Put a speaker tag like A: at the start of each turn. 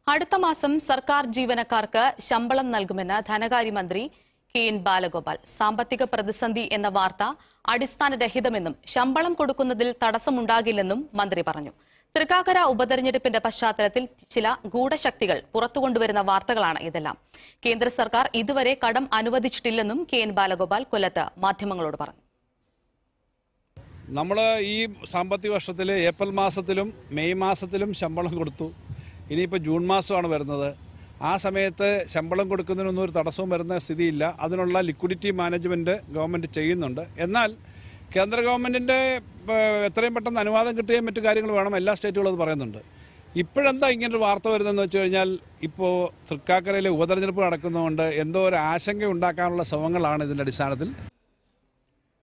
A: അടുത്ത മാസം സർക്കാർ ജീവനക്കാർക്ക് ശമ്പളം നൽകുമെന്ന് ധനകാര്യമന്ത്രി കെ എൻ ബാലഗോപാൽ സാമ്പത്തിക പ്രതിസന്ധി എന്ന വാർത്ത അടിസ്ഥാനരഹിതമെന്നും ശമ്പളം കൊടുക്കുന്നതിൽ തടസ്സമുണ്ടാകില്ലെന്നും മന്ത്രി പറഞ്ഞു തൃക്കാക്കര ഉപതെരഞ്ഞെടുപ്പിന്റെ പശ്ചാത്തലത്തിൽ ചില ഗൂഢശക്തികൾ പുറത്തുകൊണ്ടുവരുന്ന വാർത്തകളാണ് ഇതെല്ലാം കേന്ദ്ര സർക്കാർ ഇതുവരെ കടം അനുവദിച്ചിട്ടില്ലെന്നും കെ എൻ ബാലഗോപാൽ കൊല്ലത്ത് മാധ്യമങ്ങളോട് പറഞ്ഞു
B: നമ്മൾ ഈ സാമ്പത്തിക വർഷത്തിൽ ഏപ്രിൽ മാസത്തിലും മെയ് മാസത്തിലും ശമ്പളം കൊടുത്തു ഇനിയിപ്പോൾ ജൂൺ മാസമാണ് വരുന്നത് ആ സമയത്ത് ശമ്പളം കൊടുക്കുന്നതിനൊന്നും ഒരു തടസ്സവും വരുന്ന സ്ഥിതിയില്ല അതിനുള്ള ലിക്വിഡിറ്റി മാനേജ്മെൻറ്റ് ഗവൺമെൻറ് ചെയ്യുന്നുണ്ട് എന്നാൽ കേന്ദ്ര ഗവൺമെൻറ്റിൻ്റെ എത്രയും പെട്ടെന്ന് അനുവാദം കിട്ടുകയും മറ്റു കാര്യങ്ങൾ വേണം എല്ലാ സ്റ്റേറ്റുകളും അത് പറയുന്നുണ്ട് ഇപ്പോഴെന്താ ഇങ്ങനൊരു വാർത്ത വരുന്നതെന്ന് വെച്ച് കഴിഞ്ഞാൽ ഇപ്പോൾ തൃക്കാക്കരയിലെ ഉപതെരഞ്ഞെടുപ്പ് നടക്കുന്നതുകൊണ്ട് എന്തോ ഒരു ആശങ്ക ഉണ്ടാക്കാനുള്ള ശ്രമങ്ങളാണ് ഇതിൻ്റെ അടിസ്ഥാനത്തിൽ